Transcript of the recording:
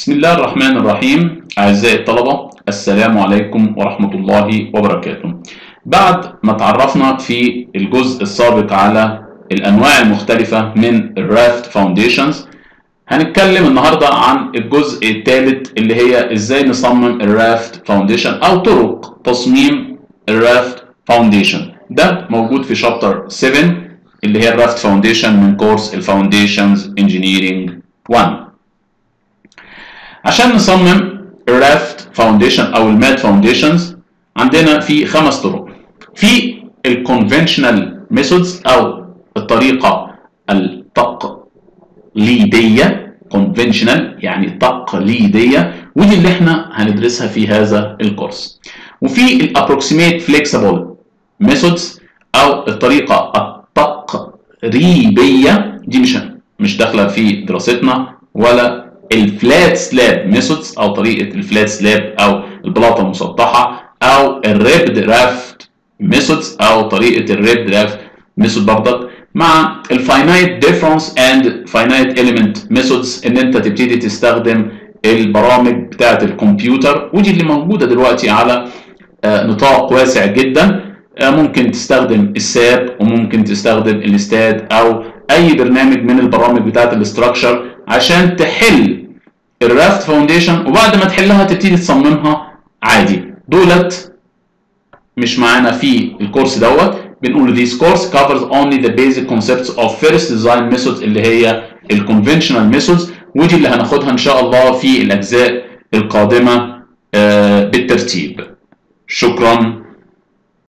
بسم الله الرحمن الرحيم أعزائي الطلبة السلام عليكم ورحمة الله وبركاته بعد ما تعرفنا في الجزء السابق على الأنواع المختلفة من الرافت فاونديشنز هنتكلم النهاردة عن الجزء الثالث اللي هي ازاي نصمم الرافت فاونديشن أو طرق تصميم الرافت فاونديشن ده موجود في شابتر 7 اللي هي الرافت فاونديشن من كورس الفاونديشنز انجينيرينج 1 عشان نصمم الرافت فاونديشن او الماد فاونديشنز عندنا في خمس طرق في الكونفنشنال ميثودز او الطريقه التقليديه كونفنشنال يعني تقليديه ودي اللي احنا هندرسها في هذا الكورس وفي الابروكسيميت فليكسيبل ميثودز او الطريقه التقريبيه دي مش مش داخله في دراستنا ولا الفلات سلاب ميثودز او طريقه الفلات سلاب او البلاطه المسطحه او الريبد رافت ميثودز او طريقه الريبد رافت ميثود برضك مع الفاينايت ديفرنس اند فاينايت اليمنت ميثودز ان انت تبتدي تستخدم البرامج بتاعه الكمبيوتر ودي اللي موجوده دلوقتي على نطاق واسع جدا ممكن تستخدم الساب وممكن تستخدم الاستاد او اي برنامج من البرامج بتاعه الاستراكشر عشان تحل الرافت فاونديشن وبعد ما تحلها تبتدي تصممها عادي دولت مش معانا في الكورس دوت بنقول this course covers only the basic concepts of first design methods اللي هي الكونفنشنال methods ودي اللي هناخدها ان شاء الله في الاجزاء القادمه بالترتيب شكرا